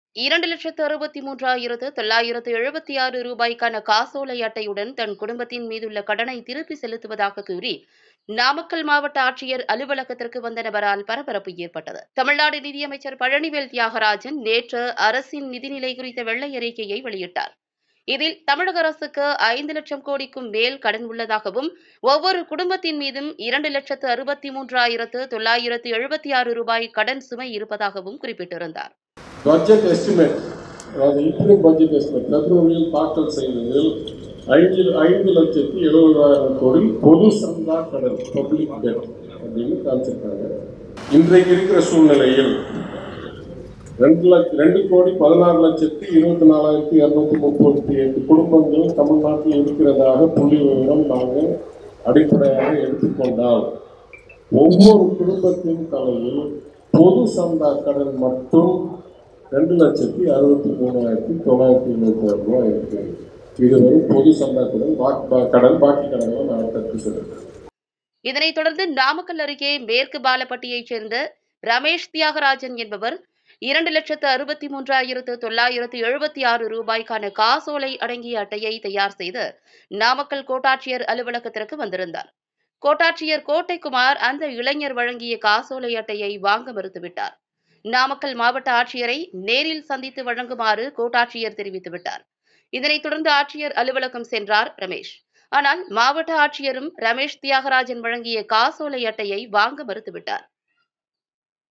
இரண்டு லட்சத்து அறுபத்தி மூன்றாயிரத்து தொள்ளாயிரத்து எழுபத்தி ஆறு ரூபாய்க்கான காசோலை அட்டையுடன் தன் குடும்பத்தின் மீதுள்ள கடனை திருப்பி செலுத்துவதாக கூறி நாமக்கல் மாவட்ட ஆட்சியர் அலுவலகத்திற்கு வந்த நபரால் பரபரப்பு ஏற்பட்டது தமிழ்நாடு நிதியமைச்சர் பழனிவேல் தியாகராஜன் நேற்று அரசின் நிதிநிலை குறித்த வெள்ளை அறிக்கையை வெளியிட்டார் இதில் தமிழக அரசுக்கு ஐந்து லட்சம் கோடிக்கும் மேல் கடன் உள்ளதாகவும் ஒவ்வொரு குடும்பத்தின் மீதும் இரண்டு லட்சத்து அறுபத்தி மூன்றாயிரத்து தொள்ளாயிரத்து எழுபத்தி ஆறு ரூபாய் கடன் சுமை இருப்பதாகவும் குறிப்பிட்டிருந்தார் பட்ஜெட் எஸ்டிமேட் அதாவது இன்க்ளூட் பட்ஜெட் எஸ்டிமேட் பிப்ரவரியில் தாக்கல் செய்ததில் ஐந்து ஐந்து லட்சத்தி எழுபதாயிரம் கோடி பொது சந்தா கடன் பப்ளிக் டெட் அப்படின்னு காமிச்சிருக்காங்க இன்றைக்கு இருக்கிற சூழ்நிலையில் ரெண்டு லட்ச ரெண்டு கோடி பதினாறு லட்சத்தி இருபத்தி நாலாயிரத்தி இரநூத்தி முப்பத்தி எட்டு குடும்பங்கள் தமிழ்நாட்டில் இருக்கிறதாக புள்ளி விவரம் நாங்கள் அடிப்படையாக எடுத்துக்கொண்டால் ஒவ்வொரு குடும்பத்தின் தலையில் பொது சந்தா கடன் மட்டும் ரெண்டு லட்சத்தி அறுபத்தி மூணாயிரத்தி தொள்ளாயிரத்தி இருபத்தி ஆறு ரூபாய் இருக்கு இது வரை பொது சந்தா கடன் பாக்கி பா- கடன் பாக்கி கடனை நான் தட்டு சொல்லுறேன் இதனைத் தொடர்ந்து நாமக்கல் அருகே மேற்கு பாலப்பட்டியைச் சேர்ந்த ரமேஷ் தியாகராஜன் என்பவர் இரண்டு லட்சத்து அறுபத்தி மூன்றாயிரத்து தொள்ளாயிரத்து எழுபத்தி ஆறு ரூபாய்க்கான காசோலை அடங்கிய அட்டையை தயார் செய்து நாமக்கல் கோட்டாட்சியர் அலுவலகத்திற்கு வந்திருந்தார் கோட்டாட்சியர் கோட்டைக்குமார் அந்த இளைஞர் வழங்கிய காசோலை அட்டையை வாங்க மறுத்துவிட்டார் நாமக்கல் மாவட்ட ஆட்சியரை நேரில் சந்தித்து வழங்குமாறு கோட்டாட்சியர் தெரிவித்துவிட்டார் இதனைத் தொடர்ந்து ஆட்சியர் அலுவலகம் சென்றார் ரமேஷ் ஆனால் மாவட்ட ஆட்சியரும் ரமேஷ் தியாகராஜன் வழங்கிய காசோலை அட்டையை வாங்க மறுத்துவிட்டார்